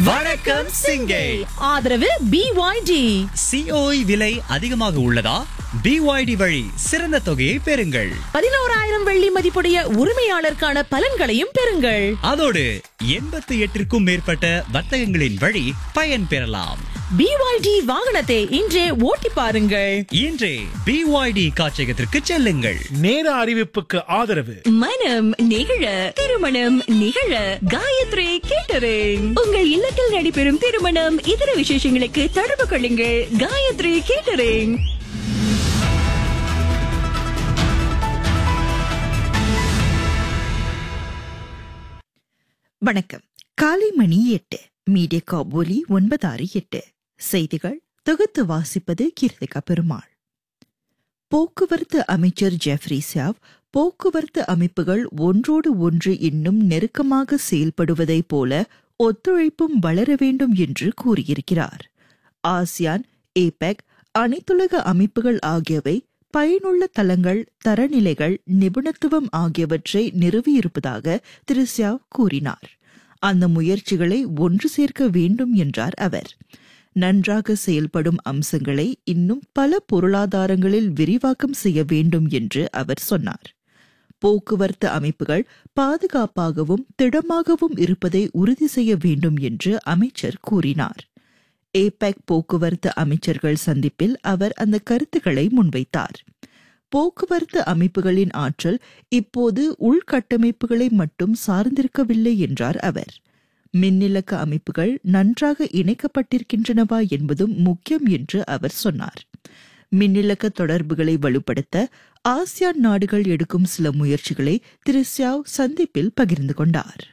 வணக்கம் சிங்கை ஆதரவு பிஒய்டி சிஓஇ விலை அதிகமாக உள்ளதா பிஒய்டி வழி சிறந்த தொகையை பெறுங்கள் பதினோராயிரம் வெள்ளி மதிப்புடைய உரிமையாளருக்கான பலன்களையும் பெறுங்கள் அதோடு எண்பத்தி எட்டிற்கும் மேற்பட்ட வர்த்தகங்களின் வழி பயன் பெறலாம் பிஒய்டி வாகனத்தை இன்றே ஓட்டி பாருங்கள் இன்றே பிஒய்டி காட்சியகத்திற்கு செல்லுங்கள் நேர அறிவிப்புக்கு ஆதரவு மனம் நிகழ திருமணம் நிகழ காயத்ரி கேட்டரிங் உங்கள் இல்லத்தில் நடைபெறும் திருமணம் இதர விசேஷங்களுக்கு தொடர்பு கொள்ளுங்கள் காயத்ரி கேட்டரிங் வணக்கம் காலை மணி எட்டு மீடியா காபோலி ஒன்பதாறு எட்டு செய்திகள் தொகுத்து வாசிப்பது கீர்த்திகா பெருமாள் போக்குவரத்து அமைச்சர் ஜெஃப்ரி சாவ் போக்குவரத்து அமைப்புகள் ஒன்றோடு ஒன்று இன்னும் நெருக்கமாக செயல்படுவதைப் போல ஒத்துழைப்பும் வளர வேண்டும் என்று கூறியிருக்கிறார் ஆசியான் ஏபெக் அனைத்துலக அமைப்புகள் ஆகியவை பயனுள்ள தளங்கள் தரநிலைகள் நிபுணத்துவம் ஆகியவற்றை நிறுவியிருப்பதாக திரு சியாவ் கூறினார் அந்த முயற்சிகளை ஒன்று சேர்க்க வேண்டும் என்றார் அவர் நன்றாக செயல்படும் அம்சங்களை இன்னும் பல பொருளாதாரங்களில் விரிவாக்கம் செய்ய வேண்டும் என்று அவர் சொன்னார் போக்குவரத்து அமைப்புகள் பாதுகாப்பாகவும் திடமாகவும் இருப்பதை உறுதி செய்ய வேண்டும் என்று அமைச்சர் கூறினார் ஏபெக் போக்குவரத்து அமைச்சர்கள் சந்திப்பில் அவர் அந்த கருத்துக்களை முன்வைத்தார் போக்குவரத்து அமைப்புகளின் ஆற்றல் இப்போது உள்கட்டமைப்புகளை மட்டும் சார்ந்திருக்கவில்லை என்றார் அவர் மின்னிலக்க அமைப்புகள் நன்றாக இணைக்கப்பட்டிருக்கின்றனவா என்பதும் முக்கியம் என்று அவர் சொன்னார் மின்னிலக்க தொடர்புகளை வலுப்படுத்த ஆசியான் நாடுகள் எடுக்கும் சில முயற்சிகளை திரு சியாவ் சந்திப்பில் பகிர்ந்து கொண்டார்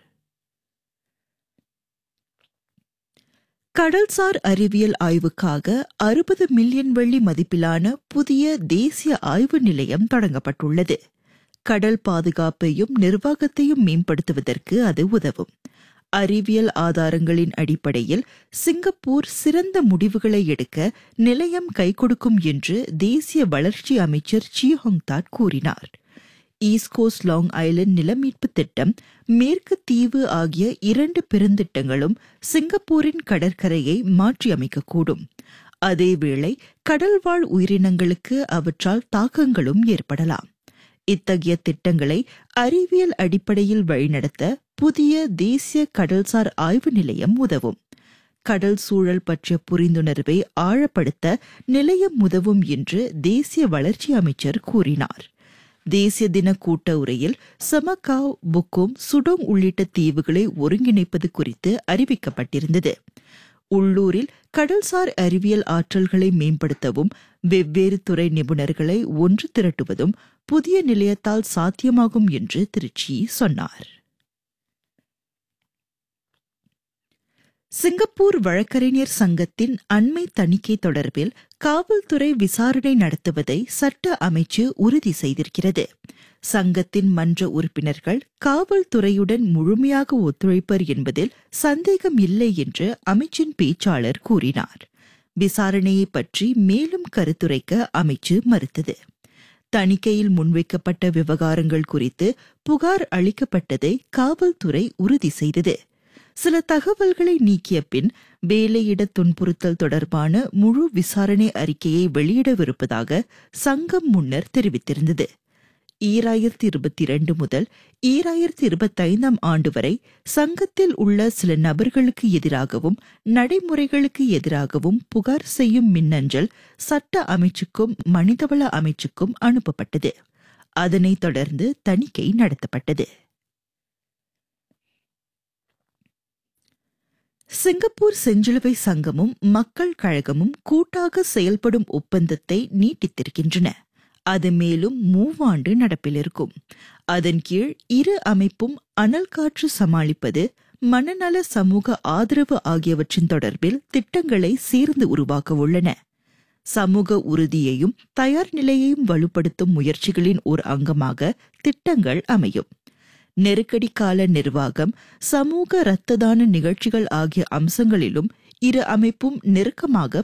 கடல்சார் அறிவியல் ஆய்வுக்காக அறுபது மில்லியன் வெள்ளி மதிப்பிலான புதிய தேசிய ஆய்வு நிலையம் தொடங்கப்பட்டுள்ளது கடல் பாதுகாப்பையும் நிர்வாகத்தையும் மேம்படுத்துவதற்கு அது உதவும் அறிவியல் ஆதாரங்களின் அடிப்படையில் சிங்கப்பூர் சிறந்த முடிவுகளை எடுக்க நிலையம் கை கொடுக்கும் என்று தேசிய வளர்ச்சி அமைச்சர் சியோங் தாட் கூறினார் ஈஸ்ட் கோஸ்ட் லாங் ஐலண்ட் நிலமீட்பு திட்டம் மேற்கு தீவு ஆகிய இரண்டு பெருந்திட்டங்களும் சிங்கப்பூரின் கடற்கரையை மாற்றியமைக்கக்கூடும் அதேவேளை கடல்வாழ் உயிரினங்களுக்கு அவற்றால் தாக்கங்களும் ஏற்படலாம் இத்தகைய திட்டங்களை அறிவியல் அடிப்படையில் வழிநடத்த புதிய தேசிய கடல்சார் ஆய்வு நிலையம் உதவும் கடல் சூழல் பற்றிய புரிந்துணர்வை ஆழப்படுத்த நிலையம் உதவும் என்று தேசிய வளர்ச்சி அமைச்சர் கூறினார் தேசிய தின கூட்ட உரையில் சமகாவ் புக்கும் சுடோங் உள்ளிட்ட தீவுகளை ஒருங்கிணைப்பது குறித்து அறிவிக்கப்பட்டிருந்தது உள்ளூரில் கடல்சார் அறிவியல் ஆற்றல்களை மேம்படுத்தவும் வெவ்வேறு துறை நிபுணர்களை ஒன்று திரட்டுவதும் புதிய நிலையத்தால் சாத்தியமாகும் என்று திருச்சி சொன்னார் சிங்கப்பூர் வழக்கறிஞர் சங்கத்தின் அண்மை தணிக்கை தொடர்பில் காவல்துறை விசாரணை நடத்துவதை சட்ட அமைச்சு உறுதி செய்திருக்கிறது சங்கத்தின் மன்ற உறுப்பினர்கள் காவல்துறையுடன் முழுமையாக ஒத்துழைப்பர் என்பதில் சந்தேகம் இல்லை என்று அமைச்சின் பேச்சாளர் கூறினார் விசாரணையை பற்றி மேலும் கருத்துரைக்க அமைச்சு மறுத்தது தணிக்கையில் முன்வைக்கப்பட்ட விவகாரங்கள் குறித்து புகார் அளிக்கப்பட்டதை காவல்துறை உறுதி செய்தது சில தகவல்களை நீக்கிய பின் வேலையிட துன்புறுத்தல் தொடர்பான முழு விசாரணை அறிக்கையை வெளியிடவிருப்பதாக சங்கம் முன்னர் தெரிவித்திருந்தது ஈராயிரத்தி இருபத்தி இரண்டு முதல் ஈராயிரத்தி இருபத்தைந்தாம் ஆண்டு வரை சங்கத்தில் உள்ள சில நபர்களுக்கு எதிராகவும் நடைமுறைகளுக்கு எதிராகவும் புகார் செய்யும் மின்னஞ்சல் சட்ட அமைச்சுக்கும் மனிதவள அமைச்சுக்கும் அனுப்பப்பட்டது அதனைத் தொடர்ந்து தணிக்கை நடத்தப்பட்டது சிங்கப்பூர் செஞ்சிலுவை சங்கமும் மக்கள் கழகமும் கூட்டாக செயல்படும் ஒப்பந்தத்தை நீட்டித்திருக்கின்றன அது மேலும் மூவாண்டு நடப்பில் இருக்கும் அதன் கீழ் இரு அமைப்பும் அனல் காற்று சமாளிப்பது மனநல சமூக ஆதரவு ஆகியவற்றின் தொடர்பில் திட்டங்களை சேர்ந்து உருவாக்க உள்ளன சமூக உறுதியையும் தயார் நிலையையும் வலுப்படுத்தும் முயற்சிகளின் ஒரு அங்கமாக திட்டங்கள் அமையும் நெருக்கடி கால நிர்வாகம் சமூக இரத்த தான நிகழ்ச்சிகள் ஆகிய அம்சங்களிலும் இரு அமைப்பும் நெருக்கமாக